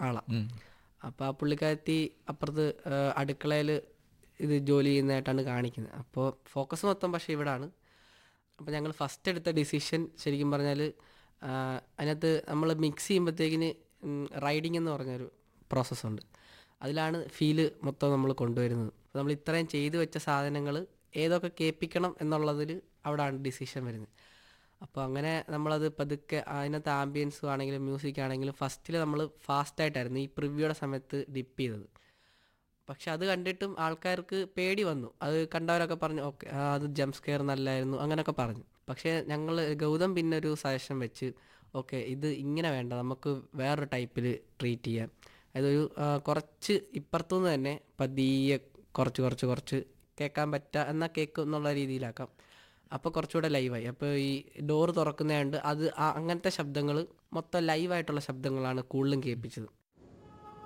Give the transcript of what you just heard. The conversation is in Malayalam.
ആളാണ് അപ്പോൾ ആ പുള്ളിക്കാരത്തി അപ്പുറത്ത് അടുക്കളയിൽ ഇത് ജോലി ചെയ്യുന്നതായിട്ടാണ് കാണിക്കുന്നത് അപ്പോൾ ഫോക്കസ് മൊത്തം പക്ഷേ ഇവിടാണ് അപ്പോൾ ഞങ്ങൾ ഫസ്റ്റ് എടുത്ത ഡിസിഷൻ ശരിക്കും പറഞ്ഞാൽ അതിനകത്ത് നമ്മൾ മിക്സ് ചെയ്യുമ്പോഴത്തേക്കിന് റൈഡിങ് എന്ന് പറഞ്ഞൊരു പ്രോസസ്സുണ്ട് അതിലാണ് ഫീല് മൊത്തം നമ്മൾ കൊണ്ടുവരുന്നത് അപ്പോൾ നമ്മൾ ഇത്രയും ചെയ്തു വെച്ച സാധനങ്ങൾ ഏതൊക്കെ കേൾപ്പിക്കണം എന്നുള്ളതിൽ അവിടെയാണ് ഡിസിഷൻ വരുന്നത് അപ്പോൾ അങ്ങനെ നമ്മളത് പതുക്കെ അതിനകത്ത് ആംബിയൻസും ആണെങ്കിലും മ്യൂസിക് ആണെങ്കിലും ഫസ്റ്റിൽ നമ്മൾ ഫാസ്റ്റായിട്ടായിരുന്നു ഈ പ്രിവ്യൂയുടെ സമയത്ത് ഡിപ്പ് ചെയ്തത് പക്ഷെ അത് കണ്ടിട്ടും ആൾക്കാർക്ക് പേടി വന്നു അത് കണ്ടവരൊക്കെ പറഞ്ഞു ഓക്കെ അത് ജംപ് സ്കെയർ നല്ലായിരുന്നു അങ്ങനെയൊക്കെ പറഞ്ഞു പക്ഷേ ഞങ്ങൾ ഗൗതം പിന്നെ ഒരു സജഷൻ വെച്ച് ഓക്കെ ഇത് ഇങ്ങനെ വേണ്ട നമുക്ക് വേറൊരു ടൈപ്പിൽ ട്രീറ്റ് ചെയ്യാം അതൊരു ആ, കുറച്ച് ഇപ്പുറത്തുനിന്ന് തന്നെ പതിയെ കുറച്ച് കുറച്ച് കുറച്ച് കേൾക്കാൻ പറ്റുക എന്നാൽ കേൾക്കും എന്നുള്ള രീതിയിലാക്കാം അപ്പോൾ കുറച്ചുകൂടെ ലൈവായി അപ്പോൾ ഈ ഡോറ് തുറക്കുന്നതുകൊണ്ട് അത് ആ അങ്ങനത്തെ ശബ്ദങ്ങൾ മൊത്തം ലൈവായിട്ടുള്ള ശബ്ദങ്ങളാണ് കൂടുതലും കേൾപ്പിച്ചത്